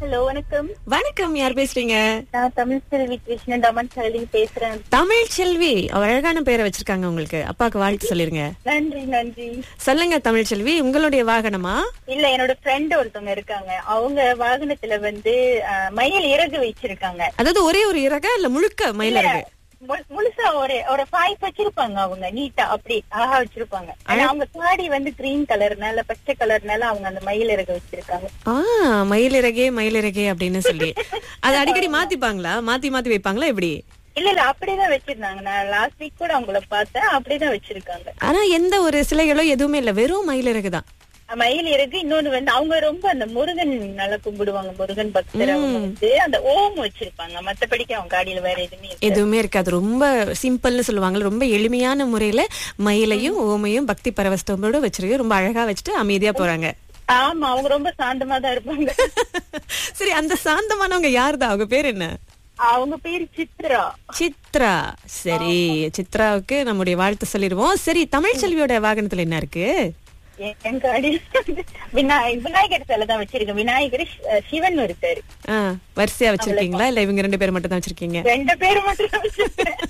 Hello வணக்கம் வணக்கம் யார் பேசுறீங்க நான் தமிழ் செல்வி கிருஷ்ணன் டமன் செல்வி பேசுறேன் தமிழ் செல்வி அவ அழகான பேரை வச்சிருக்காங்க உங்களுக்கு அப்பாவுக்கு வாழ்த்து சொல்லிருங்க நன்றி நன்றி சொல்லுங்க தமிழ் செல்வி உங்களுடைய வாகனமா இல்ல என்னோட ஃப்ரெண்ட் ஒருத்தவங்க இருக்காங்க அவங்க வாகனத்துல வந்து அஹ், மயில் இறகு வச்சிருக்காங்க அதாவது ஒரே ஒரு இறகா இல்ல முழுக்க மயிலரகு மு- முழுசா ஒரு ஒரு ஃபைவ் வச்சிருப்பாங்க அவங்க நீட்டா அப்படி அழகா வச்சிருப்பாங்க ஆனா அவங்க சாடி வந்து கிரீன் கலர்னால பச்சை கலர்னால அவங்க அந்த மயில் இறகு வச்சிருக்காங்க ஆ மயிலிறகே மயிலிறகே அப்படின்னு சொல்லி அது அடிக்கடி மாத்திப்பாங்களா மாத்தி மாத்தி வைப்பாங்களா எப்படி இல்ல இல்ல அப்படிதான் வச்சிருந்தாங்க நான் லாஸ்ட் வீக் கூட அவங்கள பார்த்தேன் அப்படிதான் வச்சிருக்காங்க ஆனா எந்த ஒரு சிலைகளோ எதுவுமே இல்ல வெறும் மயிலிறகு தான் மயில் இறகு இன்னொன்னு வந்து அவங்க ரொம்ப அந்த முருகன் நல்லா கும்பிடுவாங்க முருகன் பக்தர் அவங்க வந்து அந்த ஓம் வச்சிருப்பாங்க மத்தபடிக்கு அவங்க காடியில வேற எதுவுமே இல்ல. எதுவுமே இருக்காது ரொம்ப சிம்பிள்னு சொல்லுவாங்க ரொம்ப எளிமையான முறையில மயிலையும் ஓமையும் பக்தி பரவஸ்தோட வச்சிருக்கு ரொம்ப அழகா வச்சுட்டு அமைதியா போறாங்க ஆமா அவங்க ரொம்ப சாந்தமா தான் இருப்பாங்க சரி அந்த சாந்தமானவங்க யாருதான் அவங்க பேர் என்ன அவங்க பேரு சித்ரா சித்ரா சரி சித்ராவுக்கு நம்முடைய வாழ்த்து சொல்லிடுவோம் சரி தமிழ் செல்வியோட வாகனத்துல என்ன இருக்கு எ- என் காடியில வந்து விநாய விநாயகர் சிலை தான் வச்சிருக்கேன் விநாயகர் சி- சிவன் இருக்காரு ஆ, வரிசையா வச்சிருக்கீங்களா இல்ல இவங்க ரெண்டு பேர் மட்டும் தான் வச்சிருக்கீங்க ரெண்டு பேரும் மட்டும் தான் வச்சிருக்கேன்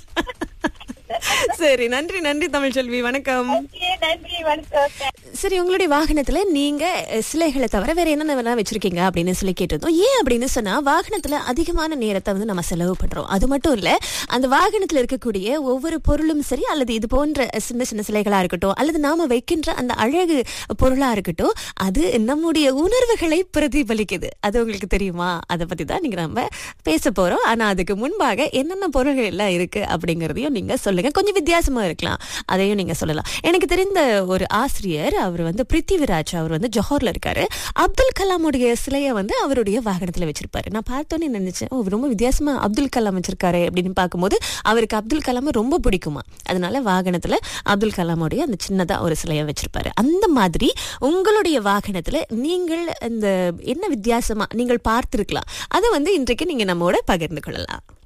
சரி நன்றி நன்றி தமிழ் செல்வி வணக்கம் Okay, நன்றி வணக்கம் சரி உங்களுடைய வாகனத்துல நீங்க அஹ், சிலைகளை தவிர வேற என்னென்ன வச்சிருக்கீங்க அப்படின்னு சொல்லி கேட்டிருந்தோம் ஏன் அப்படின்னு சொன்னா வாகனத்துல அதிகமான நேரத்தை வந்து நம்ம செலவு பண்றோம் அது மட்டும் இல்ல அந்த வாகனத்துல இருக்கக்கூடிய ஒவ்வொரு பொருளும் சரி அல்லது இது போன்ற சின்ன சின்ன சிலைகளா இருக்கட்டும் அல்லது நாம வைக்கின்ற அந்த அழகு பொருளா இருக்கட்டும் அது நம்முடைய உணர்வுகளை பிரதிபலிக்குது அது உங்களுக்கு தெரியுமா அதை பத்தி தான் நீங்க நம்ம பேச போறோம் ஆனா அதுக்கு முன்பாக என்னென்ன பொருள்கள் எல்லாம் இருக்கு அப்படிங்கறதையும் நீங்க சொல்லுங்க கொஞ்சம் வித்தியாசமா இருக்கலாம் அதையும் நீங்க சொல்லலாம் எனக்கு தெரிந்த ஒரு ஆசிரியர் அவர் வந்து பிருத்திவிராஜ் அவர் வந்து ஜோஹர்ல இருக்காரு அப்துல் கலாமுடைய சிலையை வந்து அவருடைய வாகனத்துல வச்சிருப்பாரு நான் பார்த்தோன்னே நினைச்சேன் ஓ ரொம்ப வித்தியாசமா அப்துல் கலாம் வச்சிருக்காரு அப்படின்னு பார்க்கும்போது அவருக்கு அப்துல் கலாம் ரொம்ப பிடிக்குமா அதனால வாகனத்துல அப்துல் கலாமுடைய அந்த சின்னதா ஒரு சிலையை வச்சிருப்பாரு அந்த மாதிரி உங்களுடைய வாகனத்துல நீங்கள் இந்த என்ன வித்தியாசமா நீங்கள் பார்த்திருக்கலாம் அதை வந்து இன்றைக்கு நீங்க நம்மோட பகிர்ந்து கொள்ளலாம்